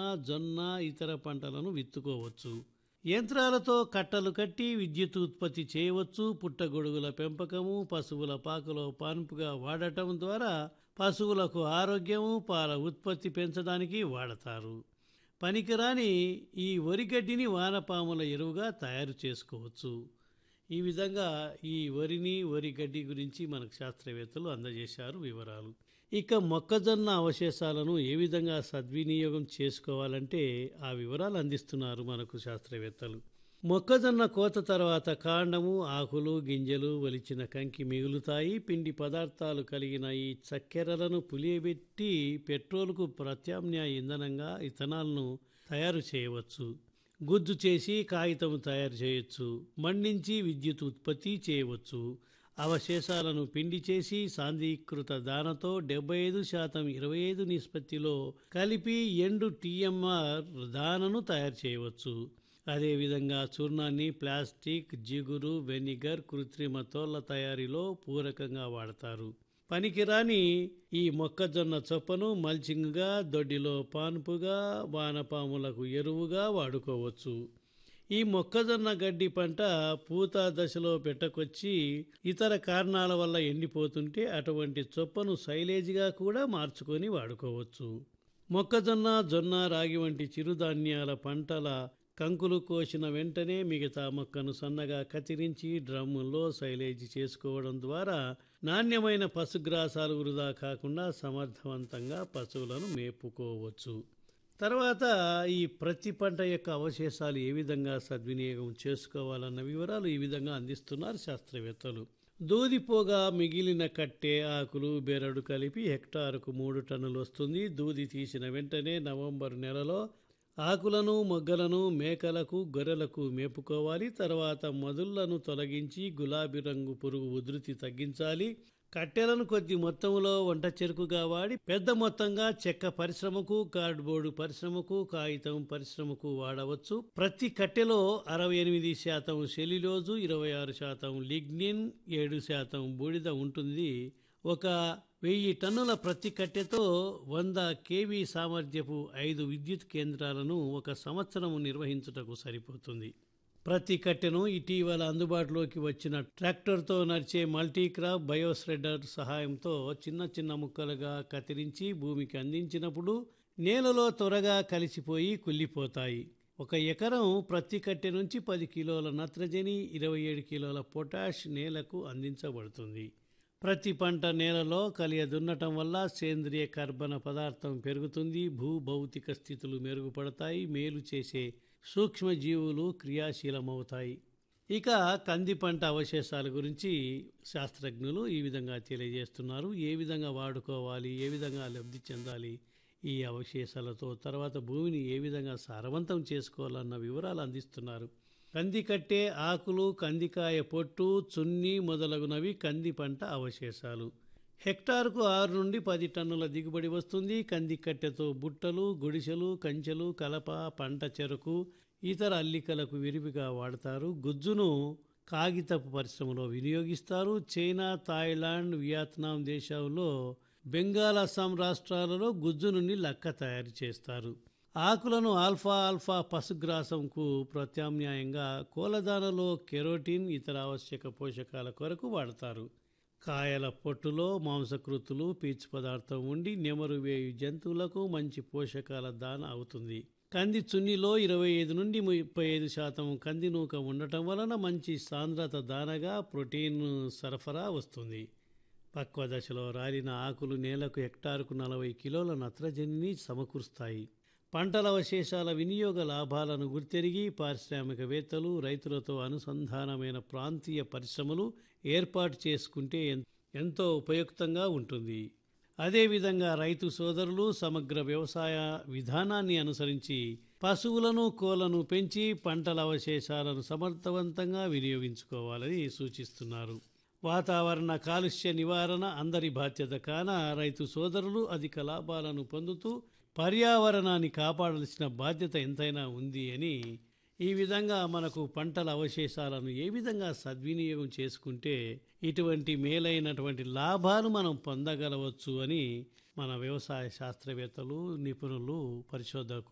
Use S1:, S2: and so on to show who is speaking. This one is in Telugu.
S1: జొన్న ఇతర పంటలను విత్తుకోవచ్చు యంత్రాలతో కట్టలు కట్టి విద్యుత్ ఉత్పత్తి చేయవచ్చు పుట్టగొడుగుల పెంపకము పశువుల పాకలో పాన్పుగా వాడటం ద్వారా పశువులకు ఆరోగ్యము పాల ఉత్పత్తి పెంచడానికి వాడతారు పనికిరాని ఈ వరిగడ్డిని వానపాముల ఎరువుగా తయారు చేసుకోవచ్చు ఈ విధంగా ఈ వరిని వరి గడ్డి గురించి మనకు శాస్త్రవేత్తలు అందజేశారు వివరాలు ఇక మొక్కజొన్న అవశేషాలను ఏ విధంగా సద్వినియోగం చేసుకోవాలంటే ఆ వివరాలు అందిస్తున్నారు మనకు శాస్త్రవేత్తలు మొక్కజొన్న కోత తర్వాత కాండము ఆకులు గింజలు వలిచిన కంకి మిగులుతాయి పిండి పదార్థాలు కలిగిన ఈ చక్కెరలను పులియబెట్టి పెట్రోల్కు ప్రత్యామ్నాయ ఇంధనంగా ఇథనాల్ను తయారు చేయవచ్చు గుజ్జు చేసి కాగితం తయారు చేయొచ్చు మండించి విద్యుత్ ఉత్పత్తి చేయవచ్చు అవశేషాలను పిండి చేసి సాంద్రీకృత దానతో డెబ్బై ఐదు శాతం ఇరవై ఐదు నిష్పత్తిలో కలిపి ఎండు టీఎంఆర్ దానను తయారు చేయవచ్చు అదేవిధంగా చూర్ణాన్ని ప్లాస్టిక్ జిగురు వెనిగర్ కృత్రిమ తోళ్ల తయారీలో పూరకంగా వాడతారు పనికిరాని ఈ మొక్కజొన్న చొప్పను మల్చింగ్గా దొడ్డిలో పాన్పుగా వానపాములకు ఎరువుగా వాడుకోవచ్చు ఈ మొక్కజొన్న గడ్డి పంట పూత దశలో పెట్టకొచ్చి ఇతర కారణాల వల్ల ఎండిపోతుంటే అటువంటి చొప్పను సైలేజ్గా కూడా మార్చుకొని వాడుకోవచ్చు మొక్కజొన్న జొన్న రాగి వంటి చిరుధాన్యాల పంటల కంకులు కోసిన వెంటనే మిగతా మొక్కను సన్నగా కత్తిరించి డ్రమ్ముల్లో సైలేజ్ చేసుకోవడం ద్వారా నాణ్యమైన పశుగ్రాసాలు వృధా కాకుండా సమర్థవంతంగా పశువులను మేపుకోవచ్చు తర్వాత ఈ ప్రతి పంట యొక్క అవశేషాలు ఏ విధంగా సద్వినియోగం చేసుకోవాలన్న వివరాలు ఈ విధంగా అందిస్తున్నారు శాస్త్రవేత్తలు దూదిపోగా మిగిలిన కట్టె ఆకులు బెరడు కలిపి హెక్టారుకు మూడు టన్నులు వస్తుంది దూది తీసిన వెంటనే నవంబర్ నెలలో ఆకులను మొగ్గలను మేకలకు గొర్రెలకు మేపుకోవాలి తర్వాత మదుళ్లను తొలగించి గులాబీ రంగు పురుగు ఉధృతి తగ్గించాలి కట్టెలను కొద్ది మొత్తంలో వంట చెరుకుగా వాడి పెద్ద మొత్తంగా చెక్క పరిశ్రమకు కార్డ్బోర్డు పరిశ్రమకు కాగితం పరిశ్రమకు వాడవచ్చు ప్రతి కట్టెలో అరవై ఎనిమిది శాతం సెల్యులోజు ఇరవై ఆరు శాతం లిగ్నిన్ ఏడు శాతం బూడిద ఉంటుంది ఒక వెయ్యి టన్నుల ప్రతి కట్టెతో వంద కేవీ సామర్థ్యపు ఐదు విద్యుత్ కేంద్రాలను ఒక సంవత్సరం నిర్వహించుటకు సరిపోతుంది ప్రతి కట్టెను ఇటీవల అందుబాటులోకి వచ్చిన ట్రాక్టర్తో నడిచే మల్టీక్రాప్ బయోస్రెడర్ సహాయంతో చిన్న చిన్న ముక్కలుగా కత్తిరించి భూమికి అందించినప్పుడు నేలలో త్వరగా కలిసిపోయి కుళ్ళిపోతాయి ఒక ఎకరం ప్రతి కట్టె నుంచి పది కిలోల నత్రజని ఇరవై ఏడు కిలోల పొటాష్ నేలకు అందించబడుతుంది ప్రతి పంట నేలలో కలియ దున్నటం వల్ల సేంద్రియ కర్బన పదార్థం పెరుగుతుంది భూభౌతిక స్థితులు మెరుగుపడతాయి మేలు చేసే సూక్ష్మజీవులు క్రియాశీలమవుతాయి ఇక కంది పంట అవశేషాల గురించి శాస్త్రజ్ఞులు ఈ విధంగా తెలియజేస్తున్నారు ఏ విధంగా వాడుకోవాలి ఏ విధంగా లబ్ధి చెందాలి ఈ అవశేషాలతో తర్వాత భూమిని ఏ విధంగా సారవంతం చేసుకోవాలన్న వివరాలు అందిస్తున్నారు కంది కట్టే ఆకులు కందికాయ పొట్టు చున్ని మొదలగునవి కంది పంట అవశేషాలు హెక్టార్కు ఆరు నుండి పది టన్నుల దిగుబడి వస్తుంది కంది కట్టెతో బుట్టలు గుడిసెలు కంచెలు కలప పంట చెరకు ఇతర అల్లికలకు విరివిగా వాడతారు గుజ్జును కాగితపు పరిశ్రమలో వినియోగిస్తారు చైనా థాయిలాండ్ వియత్నాం దేశాల్లో బెంగాల్ అస్సాం రాష్ట్రాలలో గుజ్జు నుండి లక్క తయారు చేస్తారు ఆకులను ఆల్ఫా ఆల్ఫా పశుగ్రాసంకు ప్రత్యామ్నాయంగా కోలదానలో కెరోటిన్ ఇతర ఆవశ్యక పోషకాల కొరకు వాడతారు కాయల పొట్టులో మాంసకృతులు పీచు పదార్థం ఉండి నెమరు వేయు జంతువులకు మంచి పోషకాల దాన అవుతుంది కంది చున్నిలో ఇరవై ఐదు నుండి ముప్పై ఐదు శాతం కంది నూక ఉండటం వలన మంచి సాంద్రత దానగా ప్రోటీన్ సరఫరా వస్తుంది పక్వ దశలో రాలిన ఆకులు నేలకు హెక్టారుకు నలభై కిలోల నత్రజనిని సమకూరుస్తాయి పంటల అవశేషాల వినియోగ లాభాలను గుర్తెరిగి పారిశ్రామికవేత్తలు రైతులతో అనుసంధానమైన ప్రాంతీయ పరిశ్రమలు ఏర్పాటు చేసుకుంటే ఎంతో ఉపయుక్తంగా ఉంటుంది అదేవిధంగా రైతు సోదరులు సమగ్ర వ్యవసాయ విధానాన్ని అనుసరించి పశువులను కోళ్లను పెంచి పంటల అవశేషాలను సమర్థవంతంగా వినియోగించుకోవాలని సూచిస్తున్నారు వాతావరణ కాలుష్య నివారణ అందరి బాధ్యత కాన రైతు సోదరులు అధిక లాభాలను పొందుతూ పర్యావరణాన్ని కాపాడాల్సిన బాధ్యత ఎంతైనా ఉంది అని ఈ విధంగా మనకు పంటల అవశేషాలను ఏ విధంగా సద్వినియోగం చేసుకుంటే ఇటువంటి మేలైనటువంటి లాభాలు మనం పొందగలవచ్చు అని మన వ్యవసాయ శాస్త్రవేత్తలు నిపుణులు పరిశోధకులు